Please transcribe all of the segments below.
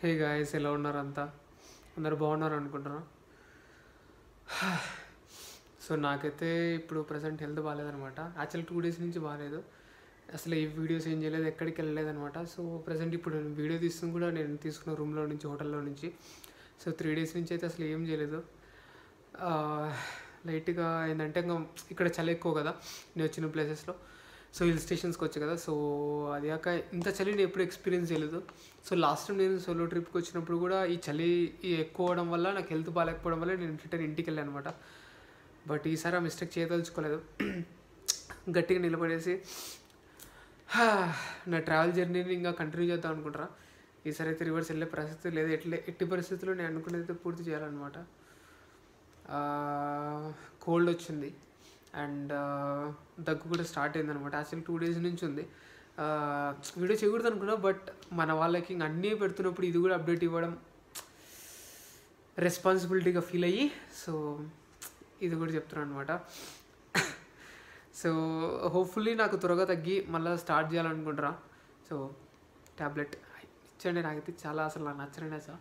hey guys ఎలా ఉన్నారు అంతా అందరు బాగున్నారు అనుకుంటున్నా సో నాకైతే ఇప్పుడు ప్రజెంట్ హెల్త్ బాగాలేదనమాట యాక్చువల్ టూ డేస్ నుంచి బాగాలేదు అసలు ఈ వీడియోస్ ఏం చేయలేదు ఎక్కడికి వెళ్ళలేదనమాట సో ప్రజెంట్ ఇప్పుడు నేను వీడియో తీస్తుంది కూడా నేను తీసుకున్న రూమ్లో నుంచి హోటల్లో నుంచి సో త్రీ డేస్ నుంచి అయితే అసలు ఏం చేయలేదు లైట్గా ఏంటంటే ఇంకా ఇక్కడ చలి ఎక్కువ కదా నేను వచ్చిన ప్లేసెస్లో సో హిల్ స్టేషన్స్కి వచ్చి కదా సో అది కాక ఇంత చలి నేను ఎప్పుడు ఎక్స్పీరియన్స్ చేయలేదు సో లాస్ట్ టైం నేను సోలో ట్రిప్కి వచ్చినప్పుడు కూడా ఈ చలి ఈ ఎక్కువ అవడం వల్ల నాకు హెల్త్ బాగాలేకపోవడం వల్ల నేను రిటర్న్ ఇంటికి వెళ్ళాను అనమాట బట్ ఈసారి ఆ మిస్టేక్ చేయదలుచుకోలేదు గట్టిగా నిలబడేసి హా, నా ట్రావెల్ జర్నీని ఇంకా కంటిన్యూ చేద్దాం అనుకుంటారా ఈసారి అయితే రివర్స్ వెళ్ళే పరిస్థితి లేదు ఎట్లే ఎట్టి పరిస్థితుల్లో నేను అనుకునేది అయితే పూర్తి చేయాలన్నమాట కోల్డ్ వచ్చింది అండ్ దగ్గు కూడా స్టార్ట్ అయింది అనమాట యాక్చువల్ టూ డేస్ నుంచి ఉంది ఆ, వీడియో చేయకూడదు అనుకున్నా బట్ మన వాళ్ళకి ఇంక అన్నీ పెడుతున్నప్పుడు ఇది కూడా అప్డేట్ ఇవ్వడం రెస్పాన్సిబిలిటీగా ఫీల్ అయ్యి సో ఇది కూడా చెప్తున్నాను అనమాట సో హోప్ఫుల్లీ నాకు త్వరగా తగ్గి మళ్ళీ స్టార్ట్ చేయాలనుకుంటారా సో ట్యాబ్లెట్ ఇచ్చండి నాకైతే చాలా అసలు నాకు నచ్చనే సార్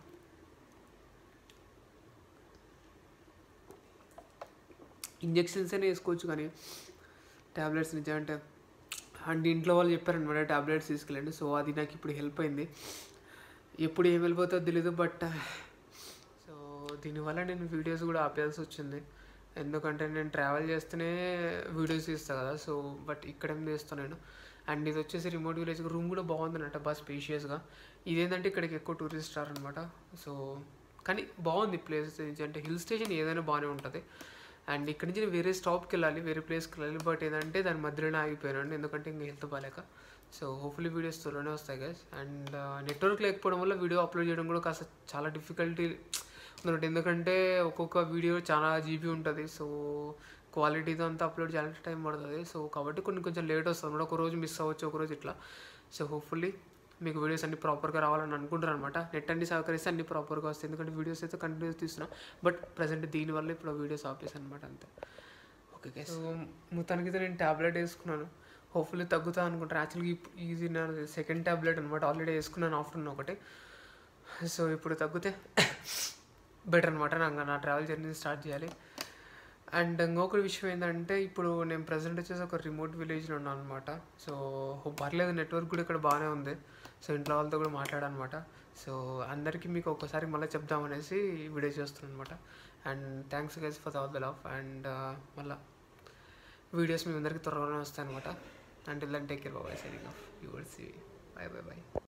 ఇంజెక్షన్స్ అయినా వేసుకోవచ్చు కానీ ట్యాబ్లెట్స్ నిజమంటే అండ్ ఇంట్లో వాళ్ళు చెప్పారనమాట ట్యాబ్లెట్స్ తీసుకెళ్ళండి సో అది నాకు ఇప్పుడు హెల్ప్ అయింది ఎప్పుడు ఏం వెళ్ళిపోతుందో తెలీదు బట్ సో దీనివల్ల నేను వీడియోస్ కూడా ఆపేయాల్సి వచ్చింది ఎందుకంటే నేను ట్రావెల్ చేస్తూనే వీడియోస్ తీస్తాను కదా సో బట్ ఇక్కడేం తీస్తాను నేను అండ్ ఇది వచ్చేసి రిమోట్ విలేజ్ రూమ్ కూడా బాగుందన్నమాట బాగా స్పేషియస్గా ఇదేంటంటే ఇక్కడికి ఎక్కువ టూరిస్ట్ రారు అనమాట సో కానీ బాగుంది ప్లేస్ అంటే హిల్ స్టేషన్ ఏదైనా బాగానే ఉంటుంది అండ్ ఇక్కడి నుంచి నేను వేరే స్టాప్కి వెళ్ళాలి వేరే ప్లేస్కి వెళ్ళాలి బట్ ఏంటంటే దాని మధ్యలోనే ఆగిపోయాను ఎందుకంటే ఇంకా హెల్త్ బాగాలేక సో హోప్ఫుల్లీ వీడియోస్ త్వరలోనే వస్తాయి గైస్ అండ్ నెట్వర్క్ లేకపోవడం వల్ల వీడియో అప్లోడ్ చేయడం కూడా కాస్త చాలా డిఫికల్టీ ఉందన్నమాట ఎందుకంటే ఒక్కొక్క వీడియో చాలా జీబీ ఉంటుంది సో క్వాలిటీతో అంతా అప్లోడ్ చేయాలంటే టైం పడుతుంది సో కాబట్టి కొన్ని కొంచెం లేట్ వస్తుంది అనమాట ఒక రోజు మిస్ అవ్వచ్చు ఒక రోజు ఇట్లా సో హోప్ఫుల్లీ మీకు వీడియోస్ అన్ని ప్రాపర్గా రావాలని అనుకుంటారు అనమాట నెట్ అన్ని సహకరిస్తే అన్ని ప్రాపర్గా వస్తాయి ఎందుకంటే వీడియోస్ అయితే కంటిన్యూస్ తీస్తున్నా బట్ ప్రజెంట్ దీనివల్ల ఇప్పుడు వీడియోస్ ఆపేసాను అనమాట అంతే ఓకే గైస్ సో మొత్తానికైతే నేను ట్యాబ్లెట్ వేసుకున్నాను హోప్ఫుల్లీ తగ్గుతా అనుకుంటాను యాక్చువల్గా ఇది నా సెకండ్ ట్యాబ్లెట్ అనమాట ఆల్రెడీ వేసుకున్నాను ఆఫ్టర్నూన్ ఒకటి సో ఇప్పుడు తగ్గితే బెటర్ అనమాట నాకు నా ట్రావెల్ జర్నీ స్టార్ట్ చేయాలి అండ్ ఇంకొక విషయం ఏంటంటే ఇప్పుడు నేను ప్రజెంట్ వచ్చేసి ఒక రిమోట్ విలేజ్లో ఉన్నాను అనమాట సో పర్లేదు నెట్వర్క్ కూడా ఇక్కడ బాగానే ఉంది సో ఇంట్లో వాళ్ళతో కూడా మాట్లాడనమాట సో అందరికీ మీకు ఒక్కసారి మళ్ళీ చెప్దామనేసి వీడియో చేస్తున్నాను అనమాట and thanks guys for all the love and మళ్ళీ వీడియోస్ మీ అందరికీ త్వరగానే వస్తాయి అనమాట అండ్ ఇలా టేక్ కేర్ బాబాయ్ signing off you will see bye bye by